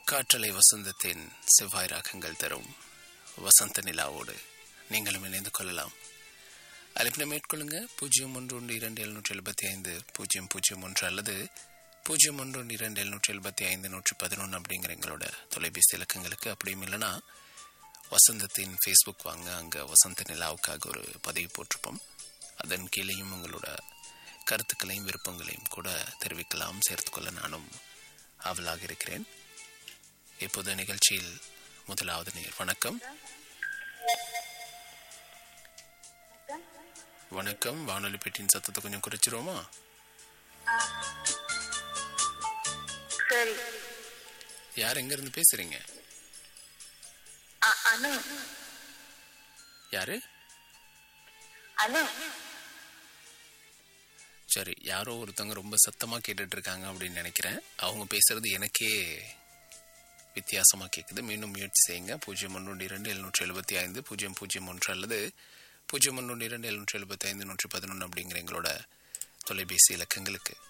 காற்றலை வசந்தத்தின் செவ்வாய் ராகங்கள் தரும் வசந்த நிலாவோடு நீங்களும் இணைந்து கொள்ளலாம் அழைப்பினை மேற்கொள்ளுங்க பூஜ்ஜியம் ஒன்று ஒன்று இரண்டு எழுநூற்றி எழுபத்தி ஐந்து பூஜ்ஜியம் பூஜ்ஜியம் ஒன்று அல்லது பூஜ்ஜியம் ஒன்று ஒன்று இரண்டு எழுநூற்றி எழுபத்தி ஐந்து நூற்றி பதினொன்று அப்படிங்கிற எங்களோட தொலைபேசி இலக்கங்களுக்கு அப்படியும் இல்லைன்னா வசந்தத்தின் ஃபேஸ்புக் வாங்க அங்கே வசந்த நிலாவுக்காக ஒரு பதிவு போட்டிருப்போம் அதன் கீழேயும் உங்களோட கருத்துக்களையும் விருப்பங்களையும் கூட தெரிவிக்கலாம் சேர்த்துக்கொள்ள நானும் ஆவலாக இருக்கிறேன் இப்போது நிகழ்ச்சியில் முதலாவது நேர் வணக்கம் வணக்கம் வானொலி பெட்டியின் சத்தத்தை கொஞ்சம் குறைச்சிருவோமா சரி யார் எங்க இருந்து பேசுறீங்க அ- அனு யாரு அனு சரி யாரோ ஒருத்தவங்க ரொம்ப சத்தமா கேட்டுட்டு இருக்காங்க அப்படின்னு நினைக்கிறேன் அவங்க பேசுறது எனக்கே வித்தியாசமா கேட்குது மீண்டும் முயற்சி செய்யுங்க பூஜ்ஜியம் ஒன்று இரண்டு எழுநூற்றி எழுபத்தி ஐந்து பூஜ்ஜியம் பூஜ்ஜியம் ஒன்று அல்லது பூஜ்ஜியம் ஒன்று இரண்டு எழுநூற்றி எழுபத்தி ஐந்து நூற்றி பதினொன்று அப்படிங்கிற எங்களோட தொலைபேசி இலக்கங்களுக்கு